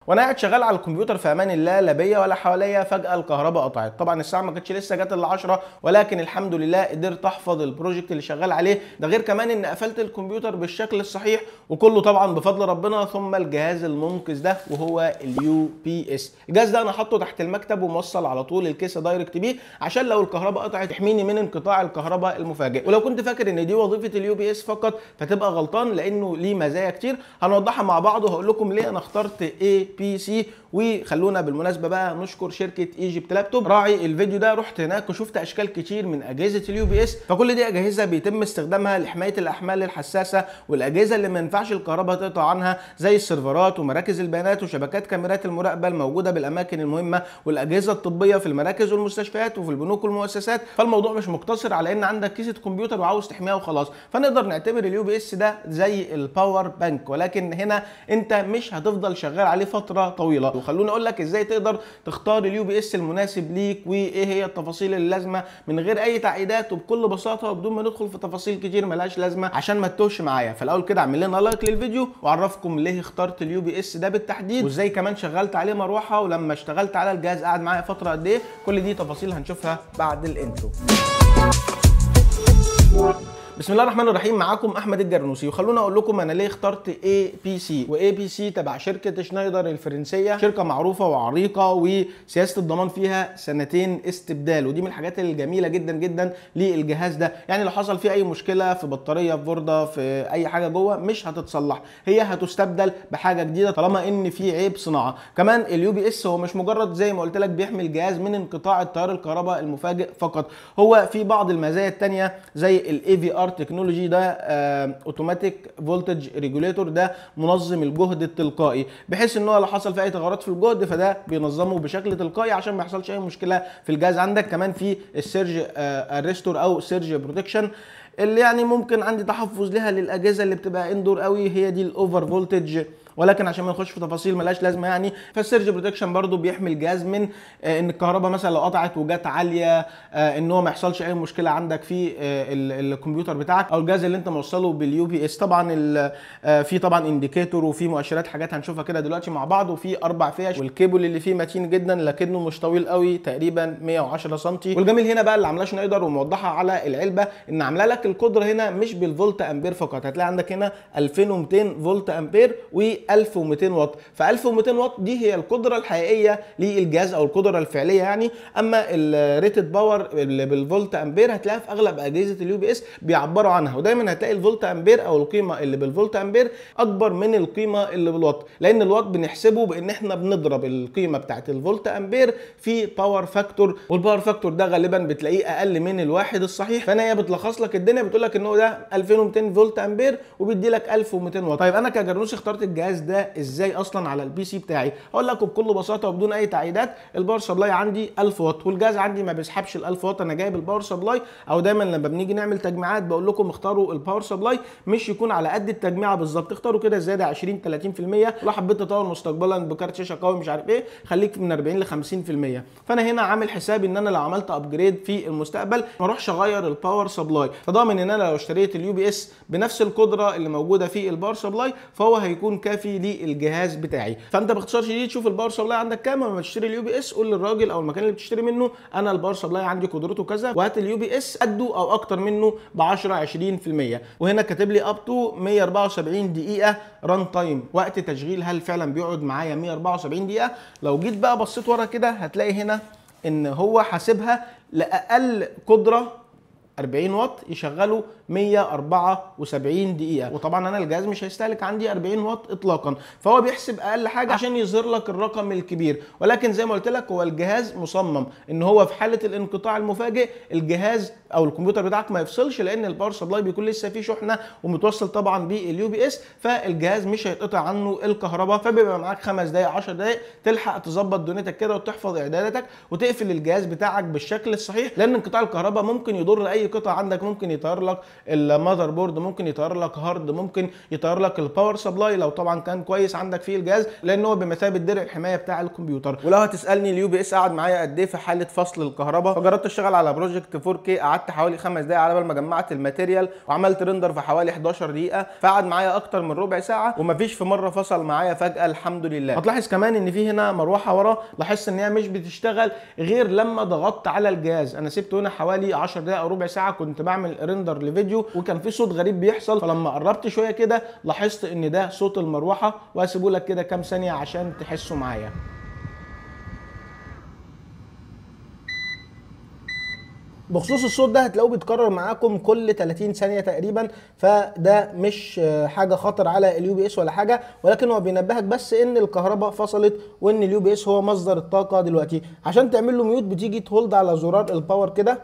وانا قاعد شغال على الكمبيوتر في امان الله لا بيا ولا حواليا فجاه الكهرباء قطعت طبعا الساعه ما كانتش لسه جت الا 10 ولكن الحمد لله قدرت احفظ البروجكت اللي شغال عليه ده غير كمان ان قفلت الكمبيوتر بالشكل الصحيح وكله طبعا بفضل ربنا ثم الجهاز المنقذ ده وهو اليو بي اس الجهاز ده انا حاطه تحت المكتب وموصل على طول الكيسه دايركت بيه عشان لو الكهرباء قطعت تحميني من انقطاع الكهرباء المفاجئ ولو كنت فاكر ان دي وظيفه اليو بي اس فقط فتبقى غلطان لانه ليه مزايا كتير هنوضحها مع بعض وهقول لكم ليه انا اخترت اي بي سي وخلونا بالمناسبه بقى نشكر شركه ايجيبت لابتوب راعي الفيديو ده رحت هناك وشفت اشكال كتير من اجهزه اليو بي اس فكل دي اجهزه بيتم استخدامها لحمايه الاحمال الحساسه والاجهزه اللي ما ينفعش الكهرباء تقطع عنها زي السيرفرات ومراكز البيانات وشبكات كاميرات المراقبه الموجوده بالاماكن المهمه والاجهزه الطبيه في المراكز والمستشفيات وفي البنوك والمؤسسات فالموضوع مش مقتصر على ان عندك كيسه كمبيوتر وعاوز تحميها وخلاص فنقدر نعتبر اليو بي اس ده زي الباور بانك ولكن هنا انت مش هتفضل شغال عليه فتره طويله وخلوني اقول لك ازاي تقدر تختار اليو بي اس المناسب ليك وايه هي التفاصيل اللازمه من غير اي تعقيدات وبكل بساطه وبدون ما ندخل في تفاصيل كتير ملهاش لازمه عشان ما تتوهش معايا فالاول كده اعمل لنا لايك للفيديو واعرفكم ليه اخترت اليو بي اس ده بالتحديد وازاي كمان شغلت عليه مروحه ولما اشتغلت على الجهاز قعد معايا فتره قد ايه كل دي تفاصيل هنشوفها بعد الانترو بسم الله الرحمن الرحيم معاكم احمد الجرنوسي وخلونا اقول لكم انا ليه اخترت اي بي سي واي بي سي تبع شركه شنايدر الفرنسيه شركه معروفه وعريقه وسياسه الضمان فيها سنتين استبدال ودي من الحاجات الجميله جدا جدا للجهاز ده يعني لو حصل فيه اي مشكله في بطاريه في بورده في اي حاجه جوه مش هتتصلح هي هتستبدل بحاجه جديده طالما ان في عيب صناعه كمان اليو بي اس هو مش مجرد زي ما قلت لك بيحمي الجهاز من انقطاع التيار الكهرباء المفاجئ فقط هو في بعض المزايا الثانيه زي الاي في ار تكنولوجي ده اوتوماتيك فولتج ريجوليتور ده منظم الجهد التلقائي بحيث ان هو لو حصل في اي تغيرات في الجهد فده بينظمه بشكل تلقائي عشان ما يحصلش اي مشكله في الجهاز عندك كمان في السيرج اريستور او سيرج بروتكشن اللي يعني ممكن عندي تحفظ لها للاجهزه اللي بتبقى اندور قوي هي دي الاوفر فولتج ولكن عشان ما نخش في تفاصيل ملهاش لازمه يعني فالسيرج بروتكشن برضو بيحمي الجهاز من آه ان الكهرباء مثلا لو قطعت وجت عاليه آه ان هو ما يحصلش اي مشكله عندك في آه الكمبيوتر بتاعك او الجهاز اللي انت موصله باليو بي اس طبعا في طبعا انديكيتور وفي مؤشرات حاجات هنشوفها كده دلوقتي مع بعض وفي اربع فيش والكيبل اللي فيه متين جدا لكنه مش طويل قوي تقريبا 110 سم والجميل هنا بقى اللي عاملاه شنايدر وموضحها على العلبه ان عامله لك القدره هنا مش بالفولت امبير فقط هتلاقي عندك هنا 2200 فولت امبير و 1200 واط ف 1200 واط دي هي القدره الحقيقيه للجهاز او القدره الفعليه يعني اما الريتد باور اللي بالفولت امبير هتلاقيها في اغلب اجهزه اليو بي اس بيعبروا عنها ودايما هتلاقي الفولت امبير او القيمه اللي بالفولت امبير اكبر من القيمه اللي بالواط لان الواط بنحسبه بان احنا بنضرب القيمه بتاعت الفولت امبير في باور فاكتور والباور فاكتور ده غالبا بتلاقيه اقل من الواحد الصحيح فانا هي بتلخص لك الدنيا بتقول لك ان هو ده 2200 فولت امبير وبيدي لك 1200 واط طيب انا كجرنوس اخترت الجهاز ده ازاي اصلا على البي سي بتاعي هقول لكم بكل بساطه وبدون اي تعقيدات الباور سبلاي عندي 1000 واط والجهاز عندي ما بيسحبش ال 1000 واط انا جايب الباور سبلاي او دايما لما بنيجي نعمل تجميعات بقول لكم اختاروا الباور سبلاي مش يكون على قد التجميعه بالظبط اختاروا كده زياده 20 30% لو حبيت تطور مستقبلا بكارت شاشه قوي مش عارف ايه خليك من 40 ل 50% فانا هنا عامل حسابي ان انا لو عملت ابجريد في المستقبل ما اروحش اغير الباور سبلاي فضامن ان انا لو اشتريت اليو بي اس بنفس القدره اللي موجوده في الباور سبلاي فهو هيكون كافي للجهاز بتاعي فانت باختصار شديد تشوف الباور سبلاي عندك كام لما تشتري اليو بي اس قول للراجل او المكان اللي بتشتري منه انا الباور سبلاي عندي قدرته كذا وهات اليو بي اس قده او اكتر منه ب 10 20% وهنا كاتب لي اب تو 174 دقيقه ران تايم وقت تشغيل هل فعلا بيقعد معايا 174 دقيقه لو جيت بقى بصيت ورا كده هتلاقي هنا ان هو حاسبها لاقل قدره 40 واط يشغلوا 174 دقيقة وطبعا انا الجهاز مش هيستهلك عندي 40 واط اطلاقا فهو بيحسب اقل حاجة عشان يظهر لك الرقم الكبير ولكن زي ما قلت لك هو الجهاز مصمم ان هو في حالة الانقطاع المفاجئ الجهاز او الكمبيوتر بتاعك ما يفصلش لان الباور سبلاي بيكون لسه فيه شحنة ومتوصل طبعا باليو بي اس فالجهاز مش هيتقطع عنه الكهرباء فبيبقى معاك 5 دقائق 10 دقائق تلحق تظبط دنيتك كده وتحفظ اعداداتك وتقفل الجهاز بتاعك بالشكل الصحيح لان انقطاع الكهرباء ممكن يضر اي قطعة عندك ممكن يطير لك المذر بورد ممكن يطير لك هارد ممكن يطير لك الباور سبلاي لو طبعا كان كويس عندك فيه الجهاز لان هو بمثابه درع الحمايه بتاع الكمبيوتر ولو هتسالني اليو بي اس قعد معايا قد ايه في حاله فصل الكهرباء فجربت اشتغل على بروجكت 4K قعدت قعدت حوالي خمس دقايق على بال ما جمعت الماتيريال وعملت ريندر في حوالي 11 دقيقه فقعد معايا اكتر من ربع ساعه ومفيش في مره فصل معايا فجاه الحمد لله هتلاحظ كمان ان في هنا مروحه ورا لاحظت ان هي مش بتشتغل غير لما ضغطت على الجهاز انا سبته هنا حوالي 10 دقائق او ربع ساعه كنت بعمل ريندر لفيديو وكان في صوت غريب بيحصل فلما قربت شويه كده لاحظت ان ده صوت المروحه وهسيبه لك كده كام ثانيه عشان تحسوا معايا بخصوص الصوت ده هتلاقوه بيتكرر معاكم كل 30 ثانيه تقريبا فده مش حاجه خطر على اليو بي اس ولا حاجه ولكن هو بينبهك بس ان الكهرباء فصلت وان اليو بي اس هو مصدر الطاقه دلوقتي عشان تعمل له ميوت بتيجي تهولد على زرار الباور كده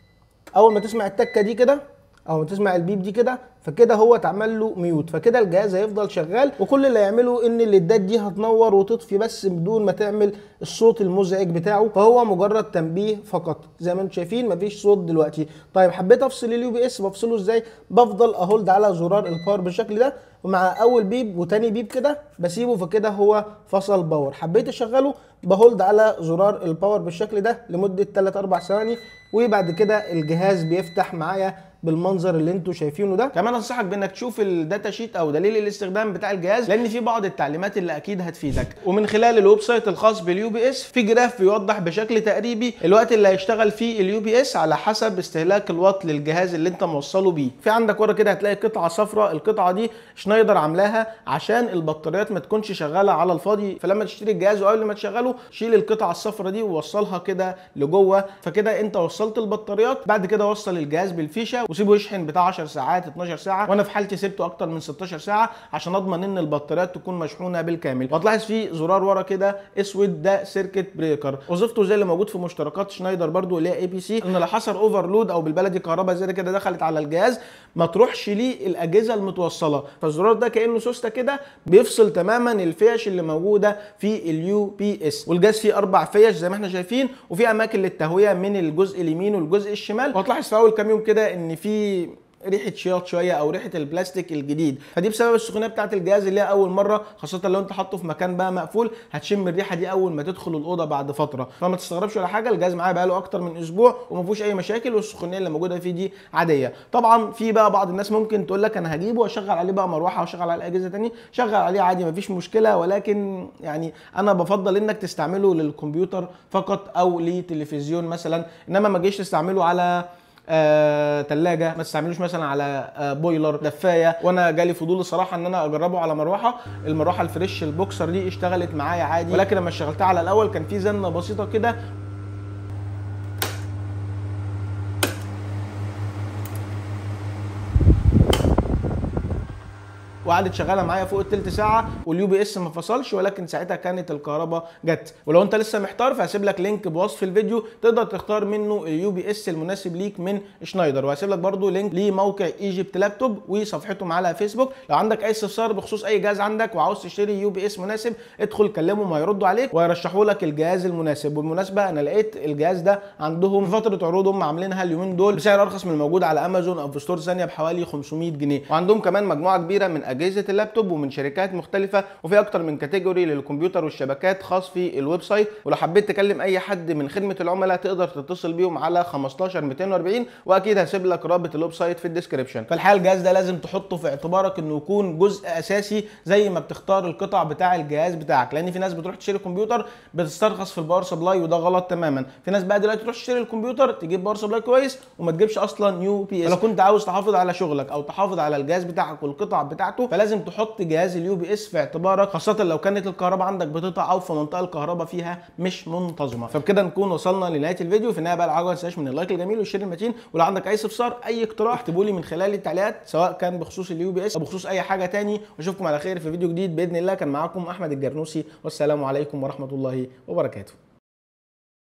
اول ما تسمع التكه دي كده او تسمع البيب دي كده فكده هو اتعمل له ميوت فكده الجهاز هيفضل شغال وكل اللي هيعمله ان الليدات دي هتنور وتطفي بس بدون ما تعمل الصوت المزعج بتاعه فهو مجرد تنبيه فقط زي ما انتم شايفين مفيش صوت دلوقتي طيب حبيت افصل اليو بي اس بفصله ازاي بفضل اهولد على زرار الباور بالشكل ده ومع اول بيب وتاني بيب كده بسيبه فكده هو فصل باور حبيت اشغله بهولد على زرار الباور بالشكل ده لمده 3 4 ثواني وبعد كده الجهاز بيفتح معايا بالمنظر اللي انتوا شايفينه ده كمان انصحك بانك تشوف الداتا شيت او دليل الاستخدام بتاع الجهاز لان في بعض التعليمات اللي اكيد هتفيدك ومن خلال الويب سايت الخاص باليو بي اس في جراف بيوضح بشكل تقريبي الوقت اللي هيشتغل فيه اليو بي اس على حسب استهلاك الوات للجهاز اللي انت موصله بيه في عندك ورا كده هتلاقي قطعه صفراء القطعه دي شنايدر عاملاها عشان البطاريات ما تكونش شغاله على الفاضي فلما تشتري الجهاز وقبل ما تشغله شيل القطعه الصفراء دي ووصلها كده لجوه فكده انت وصلت البطاريات بعد كده وصل الجهاز بالفيشه وسيبه يشحن بتاع 10 ساعات 12 ساعه وانا في حالتي سبته اكتر من 16 ساعه عشان اضمن ان البطاريات تكون مشحونه بالكامل وهتلاحظ في زرار ورا كده اسود ده سيركت بريكر وظيفته زي اللي موجود في مشتركات شنايدر برضو اللي هي اي بي سي ان لو حصل اوفرلود او بالبلدي كهرباء زي كده دخلت على الجهاز ما تروحش ليه الاجهزه المتوصله فالزرار ده كانه سوسته كده بيفصل تماما الفيش اللي موجوده في اليو بي اس والجهاز فيه اربع فيش زي ما احنا شايفين وفي اماكن للتهويه من الجزء اليمين والجزء الشمال وهتلاحظ في اول كام يوم كده ان في ريحه شياط شويه او ريحه البلاستيك الجديد فدي بسبب السخونيه بتاعه الجهاز اللي هي اول مره خاصه لو انت حاطه في مكان بقى مقفول هتشم الريحه دي اول ما تدخل الاوضه بعد فتره فما تستغربش ولا حاجه الجهاز معايا بقاله اكتر من اسبوع وما فيهوش اي مشاكل والسخونيه اللي موجوده فيه دي عاديه طبعا في بقى بعض الناس ممكن تقول لك انا هجيبه واشغل عليه بقى مروحه واشغل على اجهزه تاني شغل عليه عادي ما فيش مشكله ولكن يعني انا بفضل انك تستعمله للكمبيوتر فقط او لتلفزيون مثلا انما ما تجيش تستعمله على آه، تلاجة ما تستعملوش مثلا على آه، بويلر دفايه وانا جالي فضول الصراحه ان انا اجربه على مروحه المروحه الفريش البوكسر دي اشتغلت معايا عادي ولكن لما اشتغلتها على الاول كان في زنه بسيطه كده وقعدت شغاله معايا فوق التلت ساعه واليو بي اس ما فصلش ولكن ساعتها كانت الكهرباء جت ولو انت لسه محتار فهسيب لك لينك بوصف الفيديو تقدر تختار منه اليو بي اس المناسب ليك من شنايدر وهسيب لك برده لينك لموقع ايجيبت لابتوب وصفحتهم على فيسبوك لو عندك اي استفسار بخصوص اي جهاز عندك وعاوز تشتري يو بي اس مناسب ادخل كلمهم هيردوا عليك ويرشحوا لك الجهاز المناسب وبالمناسبه انا لقيت الجهاز ده عندهم في فتره عروض هم عاملينها اليومين دول بسعر ارخص من الموجود على امازون او في ستور ثانيه بحوالي 500 جنيه وعندهم كمان مجموعه كبيره من اجهزه اللابتوب ومن شركات مختلفه وفي اكتر من كاتيجوري للكمبيوتر والشبكات خاص في الويب سايت ولو حبيت تكلم اي حد من خدمه العملاء تقدر تتصل بيهم على 15 240 واكيد هسيب لك رابط الويب سايت في الديسكربشن فالحقيقه الجهاز ده لازم تحطه في اعتبارك انه يكون جزء اساسي زي ما بتختار القطع بتاع الجهاز بتاعك لان في ناس بتروح تشتري كمبيوتر بتسترخص في الباور سبلاي وده غلط تماما في ناس بقى دلوقتي تروح تشتري الكمبيوتر تجيب باور سبلاي كويس وما تجيبش اصلا يو بي اس لو كنت عاوز تحافظ على شغلك او تحافظ على الجهاز بتاعك والقطع بتاعته فلازم تحط جهاز اليو بي اس في اعتبارك خاصه لو كانت الكهرباء عندك بتقطع او في منطقه الكهرباء فيها مش منتظمه فبكده نكون وصلنا لنهايه الفيديو في النهايه بقى العجله ما تنساش من اللايك الجميل والشير المتين ولو عندك اي استفسار اي اقتراح اكتبوا لي من خلال التعليقات سواء كان بخصوص اليو بي اس او بخصوص اي حاجه تاني واشوفكم على خير في فيديو جديد باذن الله كان معاكم احمد الجرنوسي والسلام عليكم ورحمه الله وبركاته